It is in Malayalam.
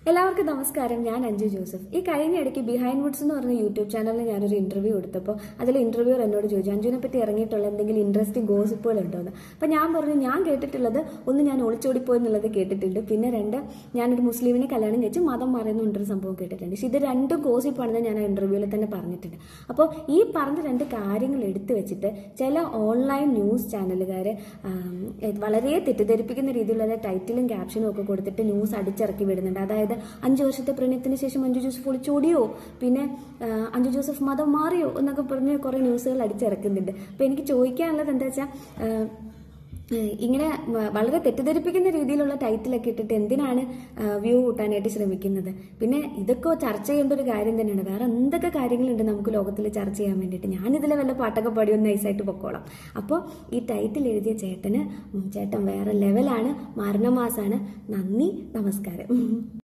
എല്ലാവർക്കും നമസ്കാരം ഞാൻ അഞ്ജു ജോസഫ് ഈ കഴിഞ്ഞ ഇടയ്ക്ക് ബിഹൈൻഡ് വുഡ്സ് എന്ന് പറഞ്ഞ യൂട്യൂബ് ചാനലിൽ ഞാനൊരു ഇന്റർവ്യൂ എടുത്തപ്പോൾ അതിൽ ഇന്റർവ്യൂർ എന്നോട് ചോദിച്ചു അഞ്ജുവിനെ പറ്റി ഇറങ്ങിയിട്ടുള്ള എന്തെങ്കിലും ഇൻട്രസ്റ്റിംഗ് ഗോസിപ്പുകൾ ഉണ്ടോ എന്ന് അപ്പോൾ ഞാൻ പറഞ്ഞു ഞാൻ കേട്ടിട്ടുള്ളത് ഒന്ന് ഞാൻ ഒളിച്ചോടിപ്പോയി എന്നുള്ളത് കേട്ടിട്ടുണ്ട് പിന്നെ രണ്ട് ഞാനൊരു മുസ്ലിമിനെ കല്യാണം കഴിച്ച് മതം മാറുന്നുണ്ടൊരു സംഭവം കേട്ടിട്ടുണ്ട് പക്ഷേ ഇത് രണ്ടും ഗോസിപ്പാണെന്ന് ഞാൻ ആ ഇന്റർവ്യൂവിൽ തന്നെ പറഞ്ഞിട്ടുണ്ട് അപ്പോൾ ഈ പറഞ്ഞ രണ്ട് കാര്യങ്ങൾ എടുത്തു വെച്ചിട്ട് ചില ഓൺലൈൻ ന്യൂസ് ചാനലുകാർ വളരെ തെറ്റിദ്ധരിപ്പിക്കുന്ന രീതിയിലുള്ള ടൈറ്റിലും ക്യാപ്ഷനും ഒക്കെ കൊടുത്തിട്ട് ന്യൂസ് അടിച്ചിറക്കി വിടുന്നുണ്ട് അതായത് അഞ്ചു വർഷത്തെ പ്രണയത്തിന് ശേഷം അഞ്ജു ജോസഫ് ഒളിച്ചോടിയോ പിന്നെ ആ, അഞ്ജു ജോസഫ് മതം മാറിയോ എന്നൊക്കെ പറഞ്ഞ് കുറേ ന്യൂസുകൾ അടിച്ചിറക്കുന്നുണ്ട് അപ്പോൾ എനിക്ക് ചോദിക്കാനുള്ളത് എന്താ വെച്ചാൽ ഇങ്ങനെ വ- വളരെ തെറ്റിദ്ധരിപ്പിക്കുന്ന രീതിയിലുള്ള ടൈറ്റിലൊക്കെ ഇട്ടിട്ട് എന്തിനാണ് വ്യൂ കൂട്ടാനായിട്ട് ശ്രമിക്കുന്നത് പിന്നെ ഇതൊക്കെ ചർച്ച ചെയ്യേണ്ട ഒരു കാര്യം തന്നെയാണ് വേറെ എന്തൊക്കെ കാര്യങ്ങളുണ്ട് നമുക്ക് ലോകത്തിൽ ചർച്ച ചെയ്യാൻ വേണ്ടിയിട്ട് ഞാനിതിലെ വല്ല പാട്ടൊക്കെ പാടി ഒന്ന് നൈസായിട്ട് പൊക്കോളാം അപ്പോൾ ഈ ടൈറ്റിൽ എഴുതിയ ചേട്ടന് ഉം, ചേട്ടൻ വേറെ ലെവലാണ് മരണമാസാണ് നന്ദി നമസ്കാരം